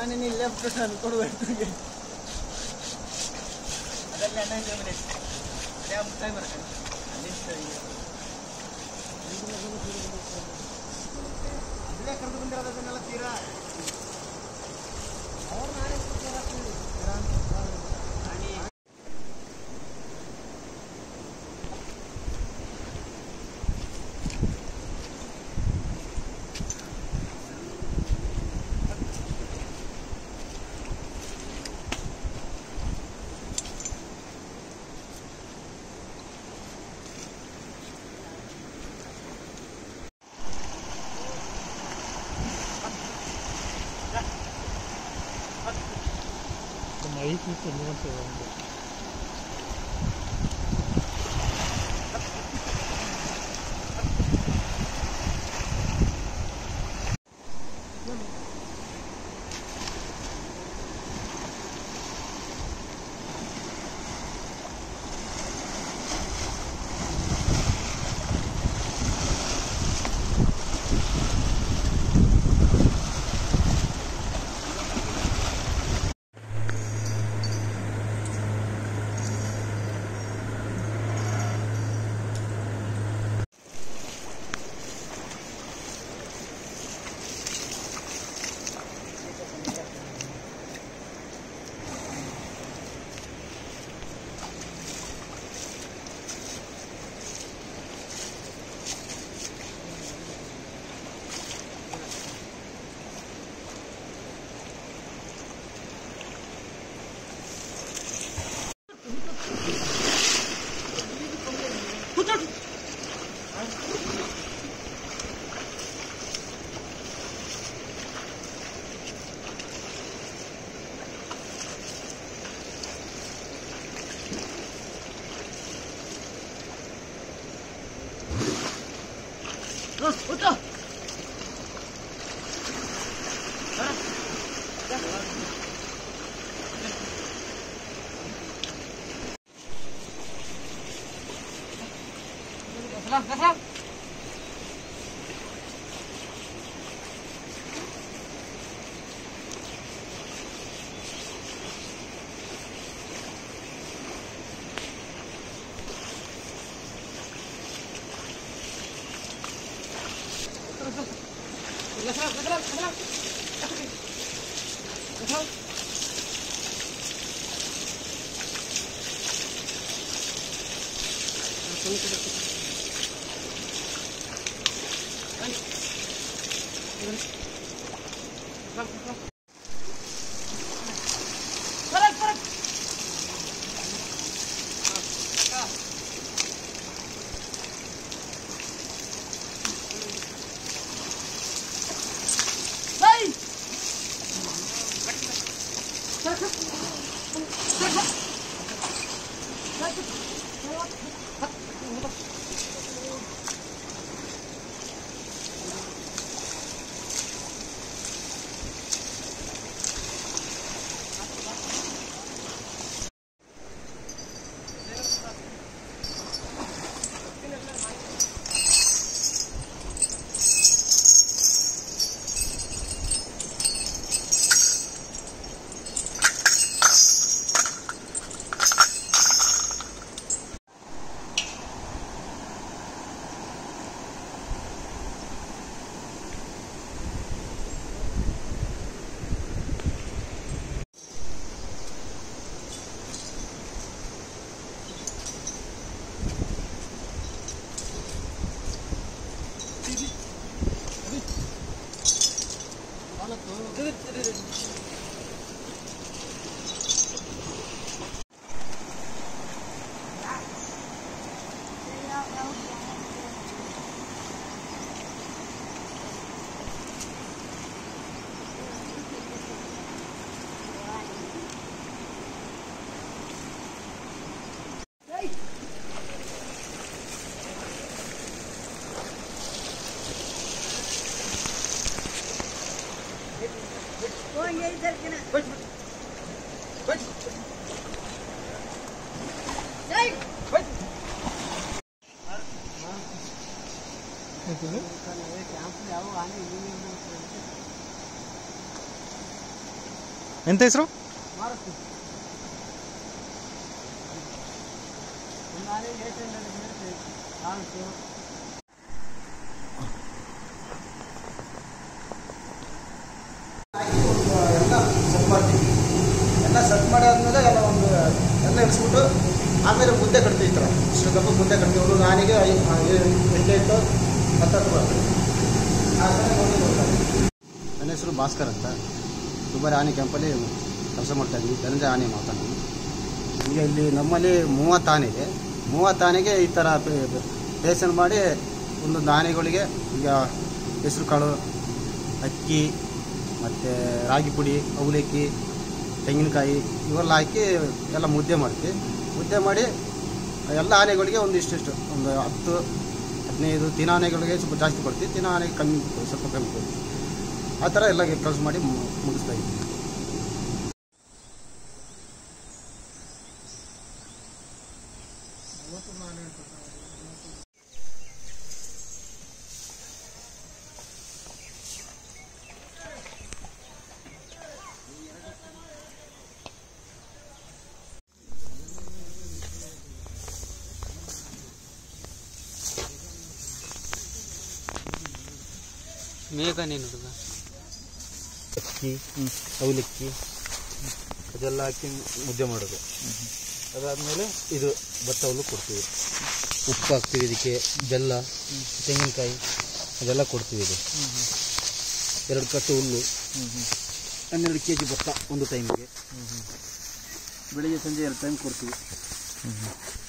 ನೀನು ಇಲ್ಲೇ ಬಿಟ್ಟು ನಾನು ಕೊಡ್ಬೇಕು ಅದೆಲ್ಲ ಹನ್ನೊಂದು ಮಿನಿಟ್ ಅದೇ ಮುಟ್ಟಾಗಿ ಬರುತ್ತೆ ಅಲ್ಲೇ ಕರೆದು ಬಂದಿರೋದು ಅದನ್ನೆಲ್ಲ ತೀರಾ ಅವ್ರು ನಾನೇ ಹೇಳ್ತೀನಿ. 哎 ಕ್ಯಾಂಪ್ ಯಾವ ಆನೆ ಇಲ್ಲಿ ಅಂತ ಹೇಳ್ತಾರೆ. ಎಂತ ಹೆಸರು ಮಾರುತಿ ನಾನೇ ಏಟ್ ಹಂಡ್ರೆಡ್ ಹೇಳ್ತೀವಿ ನಾಲ್ಕು ಎಲ್ಲ ಸೆಟ್ ಮಾಡ್ತೀವಿ ಎಲ್ಲ ಸೆಟ್ ಮಾಡಾದ್ಮೇಲೆ ಎಲ್ಲ ಒಂದು ಎಲ್ಲ ಇಳಿಸ್ಬಿಟ್ಟು ಆಮೇಲೆ ಮುದ್ದೆ ಕಟ್ತೀವಿ ಈ ಥರ ಇಷ್ಟು ಕಪ್ಪು ಮುದ್ದೆ ಕಟ್ತೀವಿ ಒಂದು ನಾನಿಗೆ ಐ- ಆ, ಏ- ಎಷ್ಟೇ ಇತ್ತು ಹತ್ತತ್ತು ಬರ್ತದೆ ಆ ಥರ ನೋಡಿ ಕೊಡ್ತಾರೆ. ನನ್ನ ಹೆಸರು ಭಾಸ್ಕರ್ ಅಂತ ದುಬಾರಿ ಆನೆ ಕ್ಯಾಂಪಲ್ಲಿ ಕೆಲಸ ಮಾಡ್ತಾ ಇದ್ದೀವಿ ಧನಂಜಯ ಆನೆ ಮಾತಾಡಿ ಈಗ ಇಲ್ಲಿ ನಮ್ಮಲ್ಲಿ ಮೂವತ್ತು ಆನೆ ಇದೆ ಮೂವತ್ತು ಆನೆಗೆ ಈ ಥರ ಪೇಷನ್ ಮಾಡಿ ಒಂದೊಂದು ಆನೆಗಳಿಗೆ ಈಗ ಹೆಸರು ಕಾಳು ಅಕ್ಕಿ ಮತ್ತು ರಾಗಿ ಪುಡಿ ಅವಲಕ್ಕಿ ತೆಂಗಿನಕಾಯಿ ಇವೆಲ್ಲ ಹಾಕಿ ಎಲ್ಲ ಮುದ್ದೆ ಮಾಡ್ತೀವಿ ಮುದ್ದೆ ಮಾಡಿ ಎಲ್ಲ ಆನೆಗಳಿಗೆ ಒಂದು ಇಷ್ಟಿಷ್ಟು ಒಂದು ಹತ್ತು ಹದಿನೈದು ತಿನ್ನ ಆನೆಗಳಿಗೆ ಸ್ವಲ್ಪ ಜಾಸ್ತಿ ಕೊಡ್ತೀವಿ ತಿನ್ನ ಆನೆಗೆ ಕಮ್ಮಿ ಸ್ವಲ್ಪ ಕಮ್ಮಿ ಕೊಡ್ತೀವಿ ಆ ಥರ ಎಲ್ಲ ಕೆಲಸ ಮಾಡಿ ಮು- ಮುಗಿಸ್ತಾ ಇದ್ದೀವಿ ಮೇಘ ನೀನು ಹುಡುಗ ಅಕ್ಕಿ ಅವಲಕ್ಕಿ ಅದೆಲ್ಲ ಹಾಕಿ ಮುದ್ದೆ ಮಾಡೋದು ಅದಾದಮೇಲೆ ಇದು ಭತ್ತ ಹುಲ್ಲು ಕೊಡ್ತೀವಿ ಉಪ್ಪು ಹಾಕ್ತೀವಿ ಇದಕ್ಕೆ ಬೆಲ್ಲ ತೆಂಗಿನಕಾಯಿ ಅದೆಲ್ಲ ಕೊಡ್ತೀವಿ ಇದು ಎರಡು ಕಟ್ಟು ಹುಲ್ಲು ಹನ್ನೆರಡು ಕೆ ಜಿ ಭತ್ತ ಒಂದು ಟೈಮಿಗೆ ಬೆಳಿಗ್ಗೆ ಸಂಜೆ ಎರಡು ಟೈಮ್ ಕೊಡ್ತೀವಿ